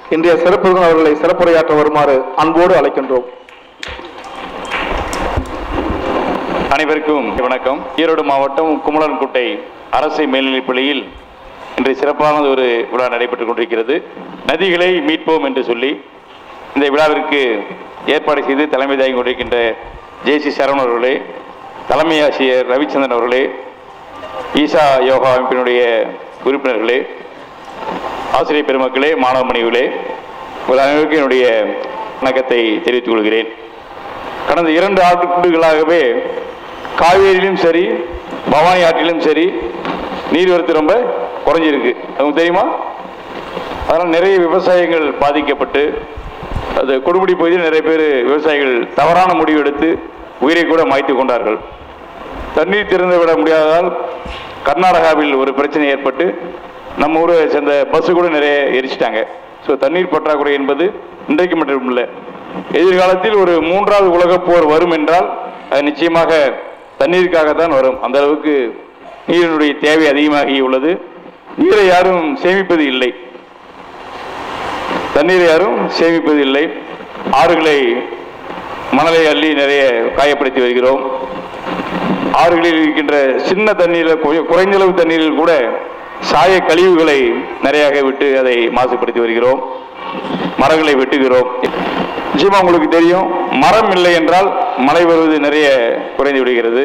இன்றைய சிறப்பு விருந்தினர் அவர்களை சிறப்புரையாற்ற வருமாறு அன்போடு அழைக்கின்றோம் அனைவருக்கும் வணக்கம் ஈரோடு மாவட்டம் குமலன்குட்டை அரசு மேல்நிலைப் பள்ளியில் இன்று சிறப்பான ஒரு விழா நடைபெற்றுக் கொண்டிருக்கிறது நதிகளை மீட்போம் என்று சொல்லி இந்த விழாவிற்கு ஏற்பாடு செய்து தலைமை தாங்கி கொண்டிருக்கின்ற ஜேசி சரவணன் அவர்களே தலைமை ஆசிரியர் ரவிச்சந்திரன் அவர்களே ஈசா யோகா அமைப்பினுடைய உறுப்பினர்களே ஆசிரியர் பெருமக்களே மாணவ மணிகளே உங்கள் அனைவருக்கும் என்னுடைய வணக்கத்தை தெரிவித்துக் கொள்கிறேன் கடந்த இரண்டு ஆண்டுகளாகவே காவேரியிலும் சரி பவானி ஆற்றிலும் சரி நீர்வரத்து ரொம்ப குறைஞ்சிருக்கு உங்களுக்கு தெரியுமா அதனால் நிறைய விவசாயங்கள் பாதிக்கப்பட்டு அது கொடுமுடி பகுதியில் நிறைய பேர் விவசாயிகள் தவறான முடிவு எடுத்து உயிரை கூட மாய்த்து கொண்டார்கள் தண்ணீர் திறந்து விட முடியாததால் கர்நாடகாவில் ஒரு பிரச்சனை ஏற்பட்டு நம்ம ஊரை சேர்ந்த பஸ்ஸு கூட நிறைய எரிச்சிட்டாங்க ஸோ தண்ணீர் பற்றாக்குறை என்பது இன்றைக்கு மட்டும் இல்லை எதிர்காலத்தில் ஒரு மூன்றாவது உலகப் போர் வரும் என்றால் அது நிச்சயமாக தண்ணீருக்காகத்தான் வரும் அந்த அளவுக்கு நீரினுடைய தேவை அதிகமாகி உள்ளது நீரை யாரும் சேமிப்பது இல்லை தண்ணீரை யாரும் சேமிப்பது இல்லை ஆறுகளை மணலை அள்ளி நிறைய காயப்படுத்தி வருகிறோம் ஆறுகளில் இருக்கின்ற சின்ன தண்ணீரில் குறை- குறைந்த அளவு தண்ணீரில் கூட சாய கழிவுகளை நிறையாக விட்டு அதை மாசுபடுத்தி வருகிறோம் மரங்களை வெட்டுகிறோம் நிச்சயமா உங்களுக்கு தெரியும் மரம் இல்லை என்றால் மழை வருவது நிறைய குறைந்து விடுகிறது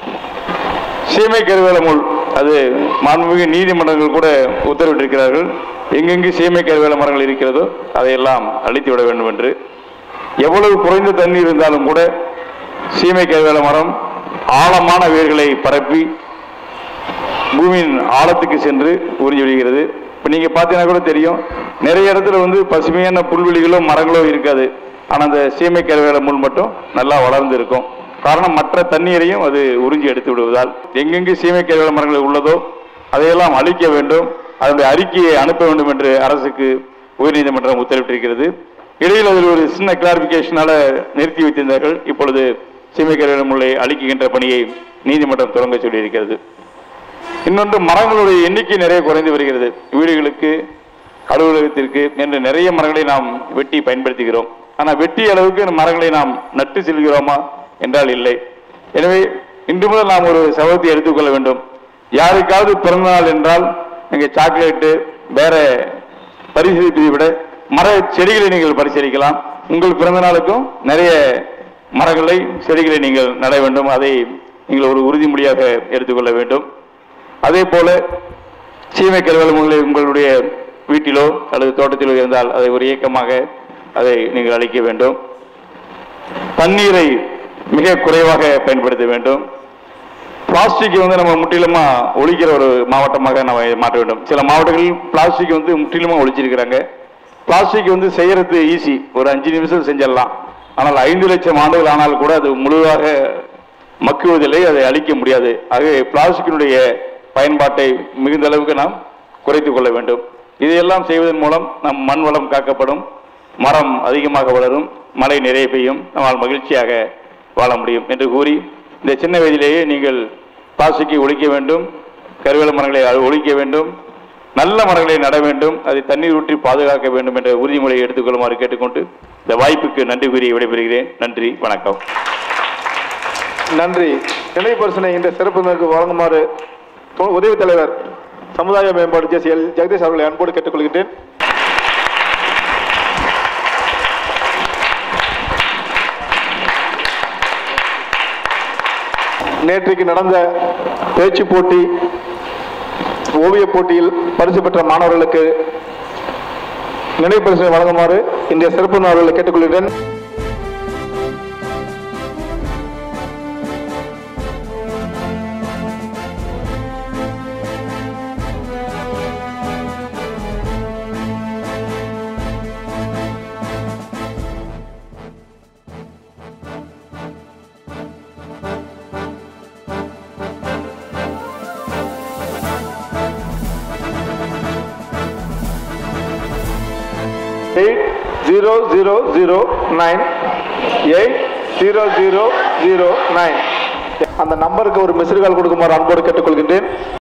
சீமை கருவேல முள் அது மாண்புமிகு நீதிமன்றங்கள் கூட உத்தரவிட்டிருக்கிறார்கள் எங்கெங்கு சீமை கருவேல மரங்கள் இருக்கிறதோ அதையெல்லாம் அழித்து விட வேண்டும் என்று எவ்வளவு குறைந்த தண்ணீர் இருந்தாலும் கூட சீமை கருவேல மரம் ஆழமான வேர்களை பரப்பி பூமியின் ஆழத்துக்கு சென்று உறிஞ்சி விடுகிறது இப்போ நீங்கள் பார்த்தீங்கன்னா கூட தெரியும் நிறைய இடத்துல வந்து பசுமையான புல்வெளிகளோ மரங்களோ இருக்காது ஆனால் அந்த சீமை கருவேல முள் மட்டும் நல்லா வளர்ந்து இருக்கும் காரணம் மற்ற தண்ணீரையும் அது உறிஞ்சி எடுத்து விடுவதால் எங்கெங்கு சீமை கருவேல மரங்கள் உள்ளதோ அதையெல்லாம் அழிக்க வேண்டும் அதனுடைய அறிக்கையை அனுப்ப வேண்டும் என்று அரசுக்கு உயர்நீதிமன்றம் உத்தரவிட்டிருக்கிறது இடையில் அதில் ஒரு சின்ன கிளாரிபிகேஷனால நிறுத்தி வைத்திருந்தார்கள் இப்பொழுது சீமை கருவேல முல்லை அழிக்குகின்ற பணியை நீதிமன்றம் தொடங்க சொல்லியிருக்கிறது இன்னொன்று மரங்களுடைய எண்ணிக்கை நிறைய குறைந்து வருகிறது வீடுகளுக்கு அலுவலகத்திற்கு என்று நிறைய மரங்களை நாம் வெட்டி பயன்படுத்துகிறோம் ஆனால் வெட்டிய அளவுக்கு இந்த மரங்களை நாம் நட்டு செல்கிறோமா என்றால் இல்லை எனவே இன்று முதல் நாம் ஒரு சபதத்தை எடுத்துக்கொள்ள வேண்டும் யாருக்காவது பிறந்தநாள் என்றால் நீங்கள் சாக்லேட்டு வேற பரிசீலிப்பதை விட மர செடிகளை நீங்கள் பரிசீலிக்கலாம் உங்கள் பிறந்த நாளுக்கும் நிறைய மரங்களை செடிகளை நீங்கள் நட வேண்டும் அதை நீங்கள் ஒரு உறுதிமொழியாக எடுத்துக்கொள்ள வேண்டும் அதே போல சீமை கருவேலமுகளை உங்களுடைய வீட்டிலோ அல்லது தோட்டத்திலோ இருந்தால் அதை ஒரு இயக்கமாக அதை நீங்கள் அளிக்க வேண்டும் தண்ணீரை மிக குறைவாக பயன்படுத்த வேண்டும் பிளாஸ்டிக் வந்து நம்ம முற்றிலுமா ஒழிக்கிற ஒரு மாவட்டமாக நம்ம இதை மாற்ற வேண்டும் சில மாவட்டங்களில் பிளாஸ்டிக் வந்து முற்றிலுமா ஒழிச்சிருக்கிறாங்க பிளாஸ்டிக் வந்து செய்யறது ஈஸி ஒரு அஞ்சு நிமிஷம் செஞ்சிடலாம் ஆனால் ஐந்து லட்சம் ஆண்டுகள் ஆனால் கூட அது முழுதாக மக்குவதில்லை அதை அழிக்க முடியாது ஆகவே பிளாஸ்டிக்கினுடைய பயன்பாட்டை மிகுந்த அளவுக்கு நாம் குறைத்துக் கொள்ள வேண்டும் இதையெல்லாம் செய்வதன் மூலம் நம் மண் வளம் காக்கப்படும் மரம் அதிகமாக வளரும் மழை நிறைய பெய்யும் நம்மால் மகிழ்ச்சியாக வாழ முடியும் என்று கூறி இந்த சின்ன வயதிலேயே நீங்கள் பிளாஸ்டிக்கை ஒழிக்க வேண்டும் கருவேல மரங்களை அ- ஒழிக்க வேண்டும் நல்ல மரங்களை நட வேண்டும் அதை தண்ணீர் ஊற்றி பாதுகாக்க வேண்டும் என்ற உறுதிமொழியை எடுத்துக்கொள்ளுமாறு கேட்டுக்கொண்டு இந்த வாய்ப்புக்கு நன்றி கூறி விடைபெறுகிறேன் நன்றி வணக்கம் நன்றி நினைவு பரிசனை இந்த சிறப்பு விருந்தினருக்கு வழங்குமாறு தொ- உதவி தலைவர் சமுதாய மேம்பாடு ஜேசி எல் ஜெகதீஷ் அவர்களை அன்போடு கேட்டுக்கொள்கின்றேன் நேற்றைக்கு நடந்த பேச்சு போட்டி ஓவியப் போட்டியில் பரிசு பெற்ற மாணவர்களுக்கு நினைவு பரிசனை வழங்குமாறு இன்றைய சிறப்பு விருந்தினர் அவர்களை கேட்டுக்கொள்கிறேன் eight zero zero zero nine eight zero zero zero nine அந்த நம்பருக்கு ஒரு மிஸ்டு கால் கொடுக்குமாறு அன்போடு கேட்டுக்கொள்கின்றேன்